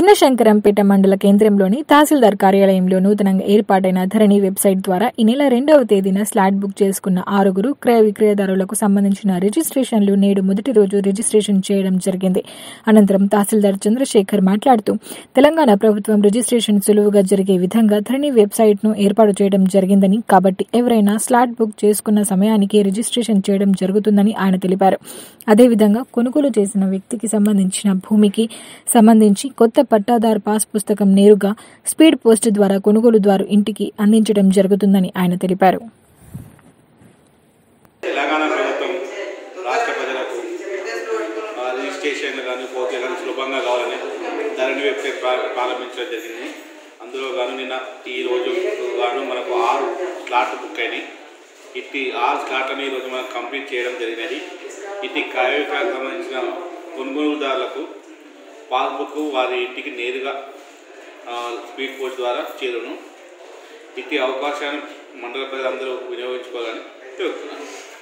చిన్నశంకరంపేట మండల కేంద్రంలోని తహసీల్దార్ కార్యాలయంలో నూతనంగా ఏర్పాటైన ధరణి వెబ్సైట్ ద్వారా ఈ నెల రెండవ తేదీన స్లాట్ బుక్ చేసుకున్న ఆరుగురు క్రయ విక్రయదారులకు సంబంధించిన రిజిస్ట్రేషన్లు నేడు మొదటి రోజు రిజిస్ట్రేషన్ చేయడం జరిగింది అనంతరం తహసీల్దార్ చంద్రశేఖర్ మాట్లాడుతూ తెలంగాణ ప్రభుత్వం రిజిస్ట్రేషన్ సులువుగా జరిగే విధంగా ధరణి వెబ్సైట్ను ఏర్పాటు చేయడం జరిగిందని కాబట్టి ఎవరైనా స్లాట్ బుక్ చేసుకున్న సమయానికి రిజిస్ట్రేషన్ చేయడం జరుగుతుందని ఆయన తెలిపారు అదేవిధంగా కొనుగోలు చేసిన వ్యక్తికి సంబంధించిన భూమికి సంబంధించి కొత్త పట్టాదారు పాస్ పుస్తకం నేరుగా స్పీడ్ పోస్ట్ ద్వారా కొనుగోలుదారు ఇంటికి అందించడం జరుగుతుందని ఆయన తెలిపారు తెలంగాణ ప్రభుత్వం రాష్ట్ర ప్రజలకు ఆ, రిజిస్ట్రేషన్లు కానీ పోతే కానీ సులభంగా కావాలని ధరణి వెబ్సైట్ ప్రా- ప్రారంభించడం జరిగింది అందులో గాను నిన్న ఈ రోజు గాను మనకు ఆరు స్లాట్లు బుక్ అయినాయి ఇట్టి ఆరు స్లాట్లను ఈరోజు మనం కంప్లీట్ చేయడం జరిగినది ఇట్టి క్రయ విక్రయాలకు సంబంధించిన కొనుగోలుదారులకు పాస్బుక్ వారి ఇంటికి నేరుగా ఆ, స్పీడ్ పోస్ట్ ద్వారా చేరును ఇట్టి అవకాశాన్ని మండల ప్రజలందరూ వినియోగించుకోవాలని కోరుతున్నాను